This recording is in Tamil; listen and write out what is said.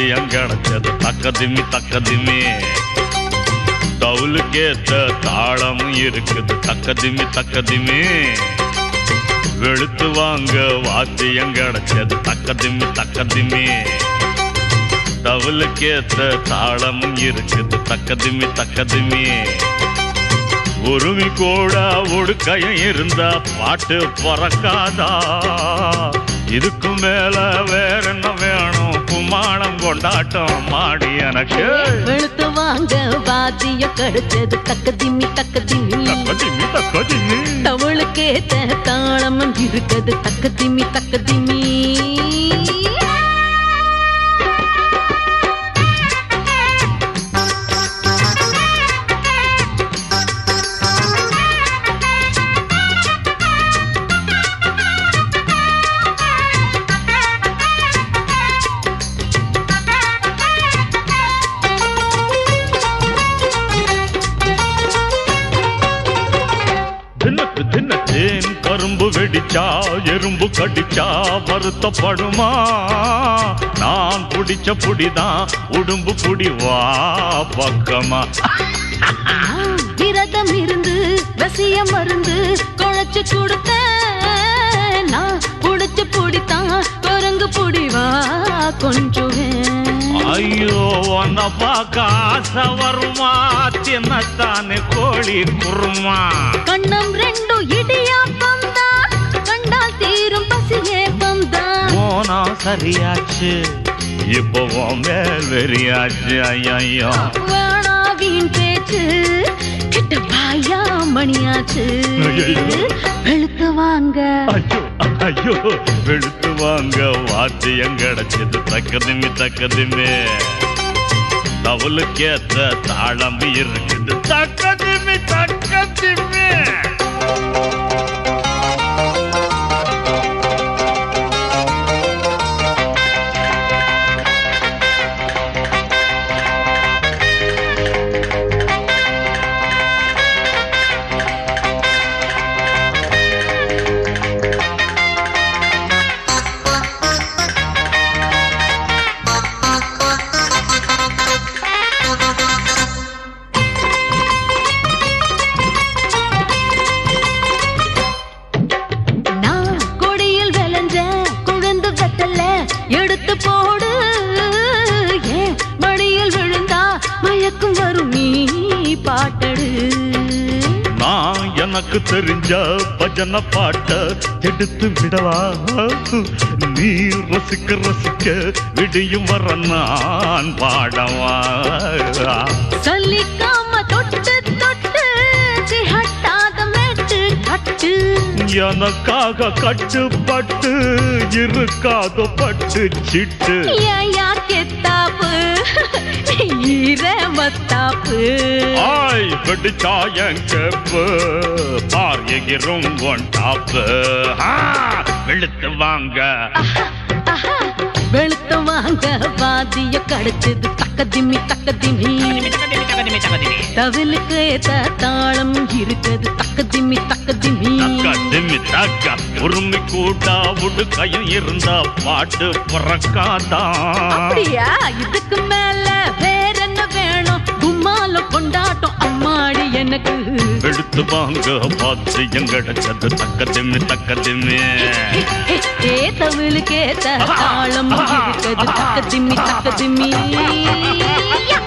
வாத்தியம் கிடைச்சது தக்கதிமி தக்கதிமி தவுலுக்கேத்த தாளமும் இருக்குது தக்கதிமி தக்கதிமி வெளுத்து வாங்க வாத்தியம் கிடைச்சது தக்கதிமி தக்கதிமி தவுலுக்கேத்த தாளமும் இருக்குது தக்கதிமி தக்கதிமி உருமி கூட உடுக்கையும் இருந்தா பாட்டு பிறக்காதா இதுக்கு மேல வேற என்ன வேணும் கும்மாளம் கொண்டாட்டம் மாடி எனக்கு வெளுத்து வாங்க வாத்திய கடிச்சது தக்க திம்மி தக்க திம்மி தக்கதிமி தக்கதிமி தவளுக்கேத்த தாளமும் இருக்குது தக்க திம்மி தக்க திம்மி தினக்கு தினத்தேன் கரும்பு வெடிச்சா எறும்பு கடிச்சா வருத்தப்படுமா நான் புடிச்ச புடிதான் உடும்பு புடி வா பக்கமா விரதம் இருந்து வசிய மருந்து குழைச்சு கொடுத்த நான் புடிச்சு புடித்தான் குரங்கு புடிவா கொஞ்சுவேன் ஐயோ உன்னை பார்க்க ஆசை வருமா தின்னத்தானே கோழி குருமா கண்ணம் ரெண்டும் இடியாப்பம் தான் கண்டால் தீரும் பசியே பந்தான் போனா சரியாச்சு இப்போ உன் மேல் வெறியாச்சு ஐயோ வேணா வீண் பேச்சு கிட்ட பாயா மணியாச்சு ஐயையோ. வெளுத்து வாங்க ஐயோ ஐயோ வெளுத்து வாங்க வாத்தியம் கிடைச்சது தக்கதுமி தக்கதுமே தவளுக்கேத்த தாளம் இருக்குது தக்கதுமி தக்கதுமே நான் கொடியில் விளைஞ்ச குழந்து வெத்தல எடுத்து போடு ஏன் மடியில் விழுந்தா மயக்கும் வரும் நீ பாட்டடு நான் எனக்கு தெரிஞ்ச பஜன பாட்ட எடுத்து விடவா நீ ரசிக்க ரசிக்க விடியும் வர நான் பாடவா சலிக்காம தொட்டு தொட்டு திகட்டாத மேட்டு கட்டு எனக்காக கட்டுப்பட்டு இருக்காத பட்டு சிட்டு ஏயா கெத்தாப்பு ஈர மத்தாப்பு ஆய் வெடிச்சாயன் கேப்பு பார் எகிரும் ஒன் டாப்பு ஆ, வெளுத்து வாங்க ஆஹா, வெளுத்து வாங்க வாதிய கடிச்சது தக்க திம்மி தக்க திம்மி தவிலுக்கு ஏத்த தாளம் இருக்குது தக்க திம்மி தக்க திம்மி தக்க திம்மி தக்க உரிமை கூட்டா உடுக்கையும் இருந்தா பாட்டு பிறக்காதா அப்படியா இதுக்கு மேல வேற என்ன வேணும் கும்மால கொண்டாட்டம் அம்மாடி எனக்கு வெளுத்து வாங்க பார்த்து எங்கடச்சது தக்க திம்மி தக்க திம்மி ஏ தவிலுக்கு ஏத்த தாளம் இருக்குது தக்க திம்மி தக்க திம்மி